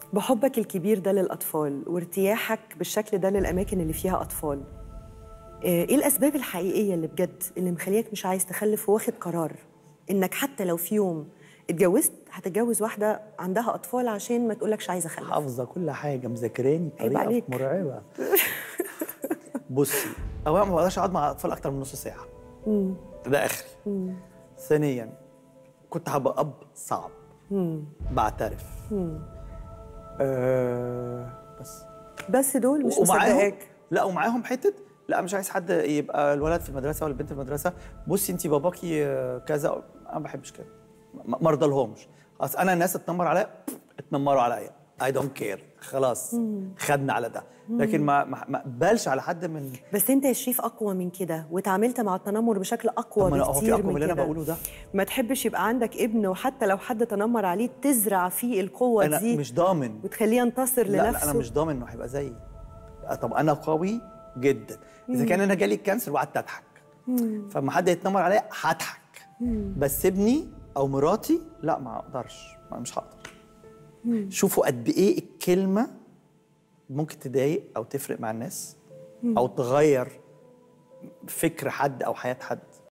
بحبك الكبير ده للأطفال وارتياحك بالشكل ده للأماكن اللي فيها أطفال آه، إيه الأسباب الحقيقية اللي بجد اللي مخليك مش عايز تخلف واخد قرار إنك حتى لو في يوم اتجوزت هتتجوز واحدة عندها أطفال عشان ما تقولكش عايزة أخلف حافظه كل حاجه مذاكراني عيب بطريقه عليك. مرعبه بصي اولا ما بقدرش اقعد مع اطفال اكتر من نص ساعه ده اخري ثانيا كنت هبقى اب صعب بعترف أه بس بس دول مش ومعاهم مصدقاك لا ومعاهم حته لا مش عايز حد يبقى الولد في المدرسه ولا البنت في المدرسه بصي انت باباكي آه، كذا انا ما بحبش كده ما ما ارضلهمش اصل انا الناس اتنمر عليا اتنمروا عليا اي دونت كير خلاص خدنا على ده لكن ما ما ما اقبلش على حد من بس انت يا شريف اقوى من كده وتعاملت مع التنمر بشكل اقوى طب ما أنا- هو في بكتير أقوى من من اللي أنا كده بقوله ده؟ ما تحبش يبقى عندك ابن وحتى لو حد تنمر عليه تزرع فيه القوه انا دي مش ضامن وتخليه ينتصر لا, لنفسه لا انا مش ضامن انه هيبقى زيي طب انا قوي جدا اذا كان انا جالي الكانسر وقعدت اضحك فلما حد يتنمر عليا هضحك بس ابني او مراتي لا ما اقدرش ما مش هقدر شوفوا قد ايه الكلمه ممكن تضايق او تفرق مع الناس او تغير فكر حد او حياه حد